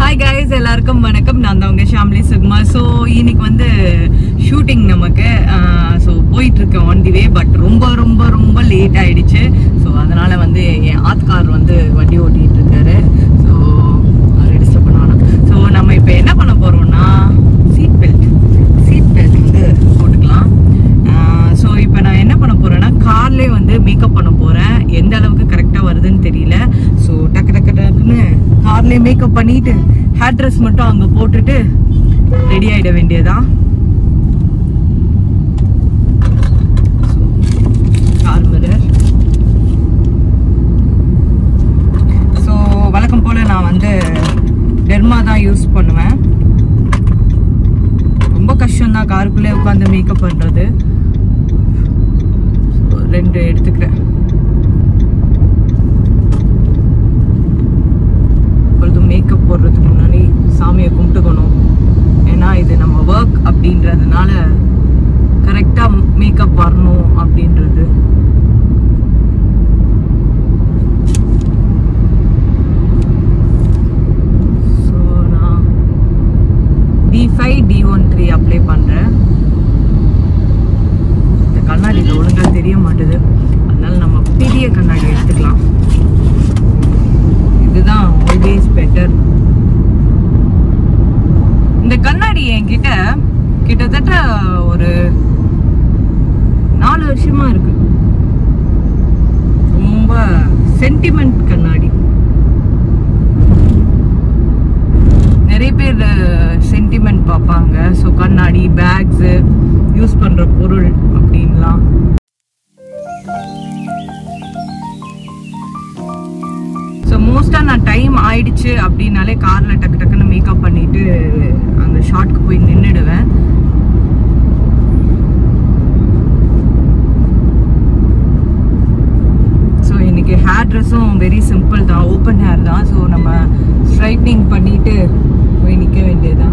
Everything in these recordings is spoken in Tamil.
ஹாய் கைஸ் எல்லாருக்கும் வணக்கம் நான் தான் உங்க ஷாம்லி சுக்மா ஸோ இன்னைக்கு வந்து ஷூட்டிங் நமக்கு ஸோ போயிட்டு இருக்கேன் ஆன் தி வே பட் ரொம்ப ரொம்ப ரொம்ப லேட் ஆயிடுச்சு ஸோ அதனால வந்து என் ஆத்கார் வந்து வண்டி ஓட்டிட்டு இருக்காரு ஸோ அவரை டிஸ்டர்ப் பண்ண வேணாம் ஸோ நம்ம இப்போ என்ன பண்ண போறோம்னா சீட் பெல்ட் சீட் பெல்ட் வந்து போட்டுக்கலாம் ஸோ இப்போ நான் என்ன பண்ண போறேன்னா கார்லேயே வந்து மேக்கப் பண்ண போறேன் எந்த அளவுக்கு கரெக்டாக வருதுன்னு தெரியல ஸோ டக்கு டக்கு டக்குன்னு கார்லேயே மேக்கப் பண்ணிட்டு ஹேர் ட்ரெஸ் மட்டும் அங்கே போட்டுட்டு ரெடி ஆகிட வேண்டியதான் கார் மிரர் ஸோ வழக்கம் போல் நான் வந்து டெர்மா தான் யூஸ் பண்ணுவேன் ரொம்ப கஷ்டம் தான் காருக்குள்ளே உட்காந்து மேக்கப் பண்ணுறது ரெண்டு எடுத்துக்கிறேன் எப்பொழுதும் மேக்கப் போடுறதுக்கு முன்னாடி சாமியை கும்பிட்டுக்கணும் ஏன்னா இது நம்ம ஒர்க் அப்படின்றதுனால கரெக்டாக மேக்கப் வரணும் அப்படின்றது ஸோ நான் T five T one three apply பண்ணுறேன் இந்த கண்ணாடியில் ஒழுங்காக தெரிய மாட்டுது அதனால நம்ம பெரிய கண்ணாடி எடுத்துக்கலாம் இதுதான் ஆல்வேஸ் பெட்டர் இந்த கண்ணாடி என்கிட்ட கிட்டத்தட்ட ஒரு நாலு வருஷமா இருக்கு ரொம்ப சென்டிமெண்ட் கண்ணாடி நிறைய பேர் சென்டிமெண்ட் பார்ப்பாங்க ஸோ கண்ணாடி பேக்ஸு யூஸ் பண்ணுற பொருள் அப்படின்லாம் ஸோ மோஸ்ட்டாக நான் டைம் ஆயிடுச்சு அப்படின்னாலே காரில் டக்கு டக்குன்னு மேக்கப் பண்ணிட்டு அந்த ஷார்ட்க்கு போய் நின்றுடுவேன் ஸோ இன்னைக்கு ஹேர் ட்ரெஸ்ஸும் வெரி சிம்பிள் தான் ஓப்பன் ஹேர் தான் ஸோ நம்ம ஸ்ட்ரைட்னிங் பண்ணிட்டு போய் நிற்க வேண்டியதுதான்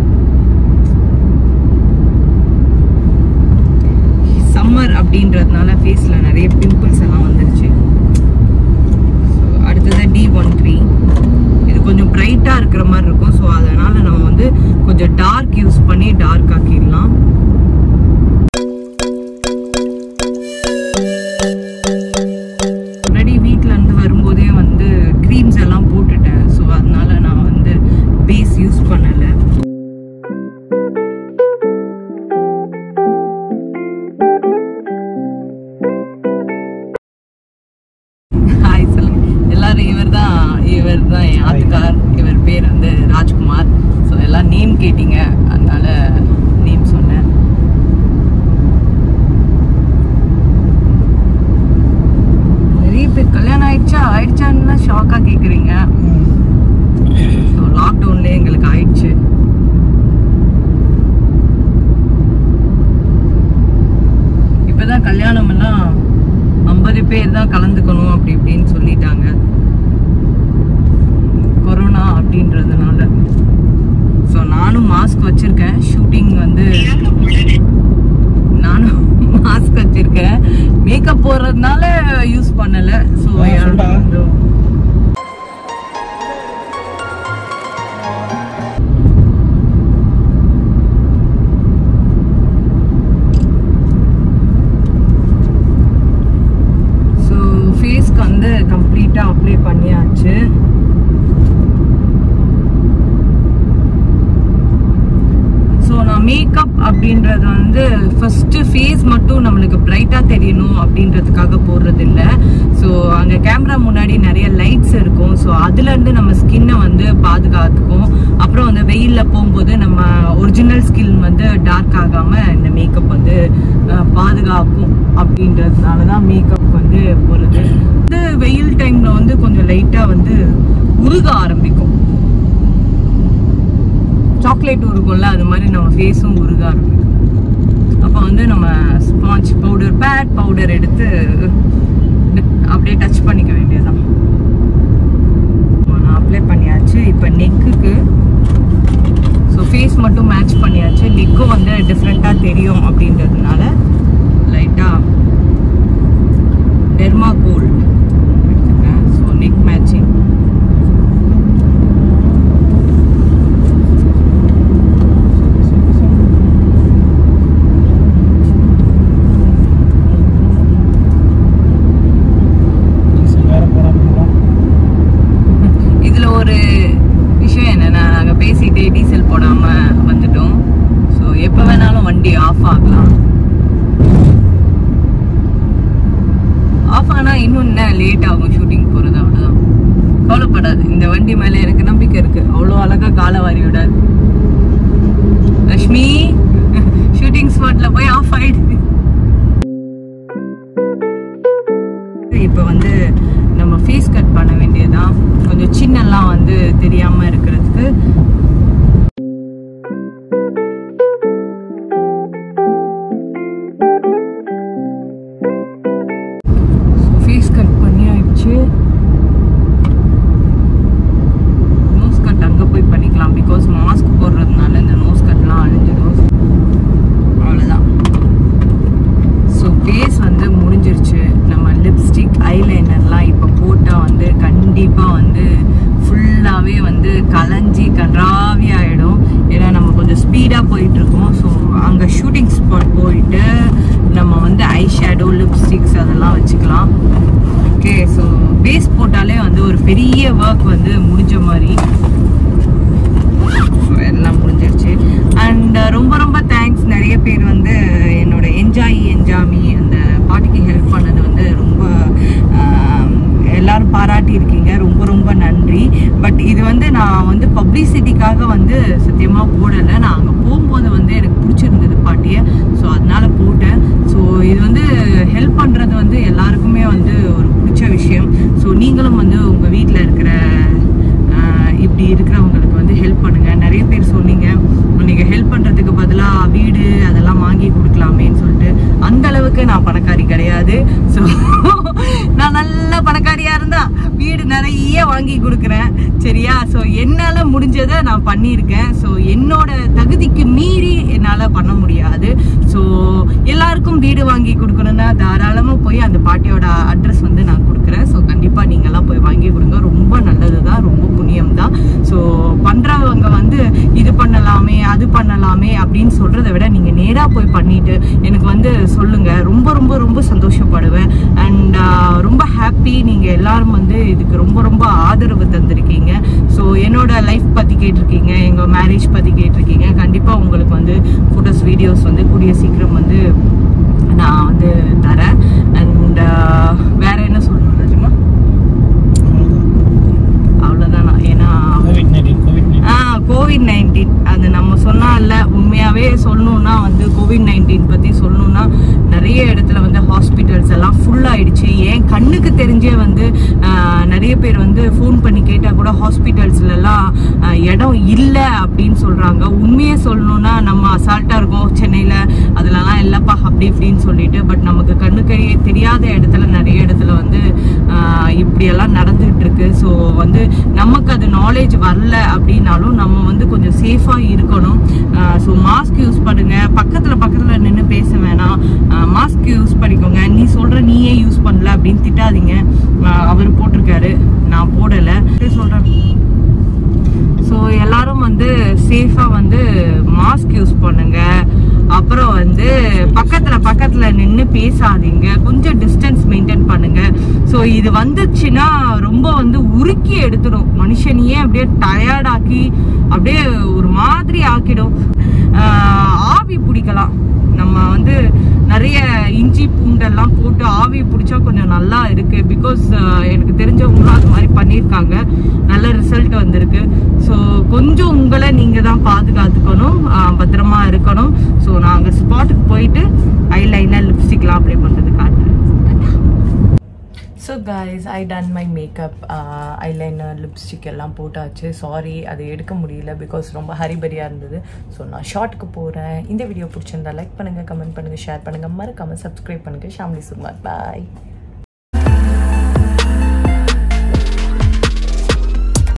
சம்மர் அப்படின்றதுனால ஃபேஸில் நிறைய பிம்பிள்ஸ் எல்லாம் வந்துருச்சு So, அடுத்தது டி ஒன் த்ரீ இது கொஞ்சம் பிரைட்டாக இருக்கிற மாதிரி இருக்கும் ஸோ அதனால நம்ம வந்து கொஞ்சம் டார்க் யூஸ் பண்ணி டார்க் ஆக்கிடலாம் முன்னாடி வீட்ல இருந்து வரும்போதே வந்து க்ரீம்ஸ் எல்லாம் போட்டுட்டேன் ஸோ அதனால நான் வந்து பேஸ் யூஸ் பண்ணலை ஹாய் சொல்லுங்க எல்லாரும் இவர் தான் இவர் தான் என் ஆத்துக்கார் இவர் பேர் வந்து ராஜ்குமார் ஸோ எல்லாம் நேம் கேட்டீங்க அதனால நேம் சொன்னேன் நிறைய பேர் கல்யாணம் ஆயிடுச்சா ஆயிடுச்சான்னு ஷாக்காக கேட்குறீங்க ஸோ லாக்டவுன்லேயே எங்களுக்கு ஆயிடுச்சு இப்போதான் கல்யாணம் எல்லாம் ஐம்பது பேர் தான் கலந்துக்கணும் அப்படி இப்படின்னு சொல்லிட்டாங்க கொரோனா அப்படின்றதுனால ஸோ நானும் மாஸ்க் வச்சிருக்கேன் ஷூட்டிங் வந்து நானும் மாஸ்க் வச்சிருக்கேன் மேக்கப் போடுறதுனால யூஸ் பண்ணல ஸோ ஆ, சொல்டா. ஸோ ஃபேஸ்க்கு வந்து கம்ப்ளீட்டாக அப்ளை பண்ணியாச்சு ஸோ நான் மேக்கப் அப்படின்றது வந்து ஃபர்ஸ்ட் ஃபேஸ் மட்டும் நம்மளுக்கு பிரைட்டாக தெரியணும் அப்படின்றதுக்காக போடுறது இல்லை ஸோ அங்கே கேமரா முன்னாடி நிறைய லைட்ஸ் இருக்கும் ஸோ அதுலேருந்து நம்ம ஸ்கின்னை வந்து பாதுகாத்துக்கும் அப்புறம் வந்து வெயிலில் போகும்போது நம்ம ஒரிஜினல் ஸ்கின் வந்து டார்க் ஆகாமல் இந்த மேக்கப் வந்து அஹ், பாதுகாக்கும் அப்படின்றதுனால தான் மேக்கப் வந்து போடுறது வந்து வெயில் டைமில் வந்து கொஞ்சம் லைட்டாக வந்து உருக ஆரம்பிக்கும் சாக்லேட் உருகும்ல அது மாதிரி நம்ம ஃபேஸும் உருக ஆரம்பிக்கும் அப்போ வந்து நம்ம ஸ்பாஞ்ச் பவுடர் பேட் பவுடர் எடுத்து அப்படியே டச் பண்ணிக்க வேண்டியதுதான் நான் அப்ளை பண்ணியாச்சு இப்போ நெக்குக்கு ஸோ ஃபேஸ் மட்டும் மேட்ச் பண்ணியாச்சு நெக்கும் வந்து டிஃப்ரெண்ட்டாக தெரியும் அப்படின்றதுனால லைட்டாக டெர்மா கோல் எடுத்துக்கிறேன் ஸோ நெக் மேட்சிங் அழகா காலை வாரி விடாது ரஷ்மி ஷூட்டிங் ஸ்பாட்ல போய் ஆஃப் ஆயிடுது இப்போ வந்து நம்ம ஃபேஸ் கட் பண்ண வேண்டியதுதான் கொஞ்சம் சின்னெல்லாம் வந்து தெரியாம இருக்கிறதுக்கு ஃபேஸ் கட் பண்ணி ஆயிடுச்சு நோஸ் கட் அங்கே போய் பண்ணிக்கலாம் பிகாஸ் மாஸ்க் போடுறதுனால இந்த நோஸ் கட்லாம் அழிஞ்சிடும் அவ்வளோதான் ஸோ ஃபேஸ் வந்து முடிஞ்சிருச்சு நம்ம லிப்ஸ்டிக் ஐலைனர்லாம் இப்போ போட்டால் வந்து கண்டிப்பாக வந்து ஃபுல்லாகவே வந்து கலைஞ்சி கன்றாவி ஆகிடும் ஏன்னா நம்ம கொஞ்சம் ஸ்பீடாக போயிட்டுருக்கோம் ஸோ அங்கே ஷூட்டிங் ஸ்பாட் போயிட்டு நம்ம வந்து ஐ ஷேடோ லிப்ஸ்டிக்ஸ் அதெல்லாம் வச்சுக்கலாம் ஓகே ஸோ பேஸ் போட்டாலே வந்து ஒரு பெரிய ஒர்க் வந்து முடிஞ்ச மாதிரி ஸோ எல்லாம் முடிஞ்சிருச்சு அண்ட் ரொம்ப ரொம்ப தேங்க்ஸ் நிறைய பேர் வந்து என்னோட என்ஜாய் என்ஜாமி அந்த பாட்டிக்கு ஹெல்ப் பண்ணது வந்து ரொம்ப ஆம், எல்லாரும் பாராட்டி இருக்கீங்க ரொம்ப ரொம்ப நன்றி பட் இது வந்து நான் வந்து பப்ளிசிட்டிக்காக வந்து சத்தியமாக போடலை நான் அங்கே போகும்போது வந்து எனக்கு பிடிச்சிருந்தது பாட்டியை ஸோ அதனால போட்டேன் ஸோ இது வந்து ஹெல்ப் பண்ணுறது வந்து எல்லாருக்குமே வந்து ஒரு பிடிச்ச விஷயம் ஸோ நீங்களும் வந்து உங்கள் வீட்டில் இருக்கிற ஆஹ் இப்படி இருக்கிறவங்களுக்கு வந்து ஹெல்ப் பண்ணுங்க நிறைய பேர் சொன்னீங்க நீங்க ஹெல்ப் பண்றதுக்கு பதிலா வீடு அதெல்லாம் வாங்கி கொடுக்கலாமேன்னு சொல்லிட்டு அந்த அளவுக்கு நான் பணக்காரி கிடையாது ஸோ நான் நல்ல பணக்காரியா இருந்தா வீடு நிறைய வாங்கி கொடுக்குறேன் சரியா ஸோ என்னால முடிஞ்சதை நான் பண்ணியிருக்கேன் ஸோ என்னோட தகுதிக்கு மீறி என்னால் பண்ண முடியாது ஸோ எல்லாருக்கும் வீடு வாங்கி கொடுக்கணும்னா தாராளமாக போய் அந்த பாட்டியோட அட்ரஸ் வந்து நான் கொடுக்குறேன் ஸோ கண்டிப்பாக நீங்கள்லாம் போய் வாங்கி கொடுங்க ரொம்ப நல்லது தான் ரொம்ப புண்ணியம் தான் ஸோ பண்ணுறவங்க வந்து இது பண்ணலாமே அது பண்ணலாமே அப்படின்னு சொல்கிறத விட நீங்கள் நேராக போய் பண்ணிட்டு எனக்கு வந்து சொல்லுங்கள் ரொம்ப ரொம்ப ரொம்ப சந்தோஷப்படுவேன் அண்ட் ரொம்ப ஹாப்பி நீங்கள் எல்லாரும் வந்து இதுக்கு ரொம்ப ரொம்ப ஆதரவு தந்திருக்கீங்க ஸோ என்னோட லைஃப் பற்றி கேட்டிருக்கீங்க எங்கள் மேரேஜ் பற்றி கேட்டிருக்கீங்க கண்டிப்பாக உங்களுக்கு வந்து ஃபோட்டோஸ் வீடியோஸ் வந்து கூடிய சீக்கிரம் வந்து நான் வந்து தரேன் அண்ட் வேற என்ன சொல்லணும் ராஜமா அவ்வளோதான் நான் ஏன்னா கோவிட் நைன்டீன் கோவிட் நைன்டீன் ஆ கோவிட் நைன்டீன் அது நம்ம சொன்னால உண்மையாகவே சொல்லணும்னா வந்து கோவிட் நைன்டீன் பற்றி சொல்லணும்னா நிறைய இடத்துல வந்து ஹாஸ்பிட்டல்ஸ் எல்லாம் ஃபுல் ஆயிடுச்சு ஏன் கண்ணுக்கு தெரிஞ்சே வந்து ஆ, நிறைய பேர் வந்து ஃபோன் பண்ணி கேட்டால் கூட ஹாஸ்பிட்டல்ஸ்லலாம் இடம் இல்லை அப்படின்னு சொல்கிறாங்க உண்மையை சொல்லணும்னா நம்ம அசால்ட்டாக இருக்கோம் சென்னையில் அதுலலாம் இல்லைப்பா அப்படி இப்படின்னு சொல்லிட்டு பட் நமக்கு கண்ணுக்கு தெரியாத இடத்துல நிறைய இடத்துல வந்து ஆஹ் இப்படியெல்லாம் நடந்துட்டு இருக்கு ஸோ வந்து நமக்கு அது நாலேஜ் வரல அப்படின்னாலும் நம்ம வந்து கொஞ்சம் சேஃபாக இருக்கணும் ஸோ மாஸ்க் யூஸ் பண்ணுங்க பக்கத்தில் பக்கத்தில் நின்று பேச வேணாம் மாஸ்க் யூஸ் பண்ணிக்கோங்க நீ சொல்ற நீயே யூஸ் பண்ணல அப்படின்னு திட்டாதீங்க ஆஹ் அவர் போட்டிருக்காரு நான் போடலை சொல்கிறேன் ஸோ எல்லாரும் வந்து சேஃபாக வந்து மாஸ்க் யூஸ் பண்ணுங்க அப்புறம் வந்து பக்கத்துல பக்கத்துல நின்று பேசாதீங்க கொஞ்சம் டிஸ்டன்ஸ் மெயின்டைன் பண்ணுங்க ஸோ இது வந்துச்சுன்னா ரொம்ப வந்து உருக்கி எடுத்துடும் மனுஷனையே அப்படியே டயர்டாக்கி அப்படியே ஒரு மாதிரி ஆக்கிடும் ஆஹ் ஆவி பிடிக்கலாம் நம்ம வந்து நிறைய இஞ்சி பூண்டெல்லாம் போட்டு ஆவி பிடிச்சா கொஞ்சம் நல்லா இருக்கு பிகாஸ் எனக்கு தெரிஞ்சவங்களும் அது மாதிரி பண்ணியிருக்காங்க நல்ல ரிசல்ட் வந்திருக்கு ஸோ கொஞ்சம் உங்களை நீங்க தான் பாதுகாத்துக்கணும் ஆஹ் பத்திரமா இருக்கணும் ஸோ நாங்கள் ஸ்பாட்டுக்கு போயிட்டு ஐலைனர் லிப்ஸ்டிக்லாம் அப்ளை பண்ணுறது காட்டுறேன் so guys I done my makeup eyeliner lipstick எல்லாம் போட்டாச்சு சாரி அது எடுக்க முடியல பிகாஸ் ரொம்ப ஹரிபரியாக இருந்தது ஸோ நான் ஷார்ட்டுக்கு போகிறேன் இந்த வீடியோ பிடிச்சிருந்தா லைக் பண்ணுங்கள் கமெண்ட் பண்ணுங்கள் ஷேர் பண்ணுங்கள் மறக்காமல் சப்ஸ்கிரைப் பண்ணுங்கள் ஷாம்லி சுகுமார் பாய்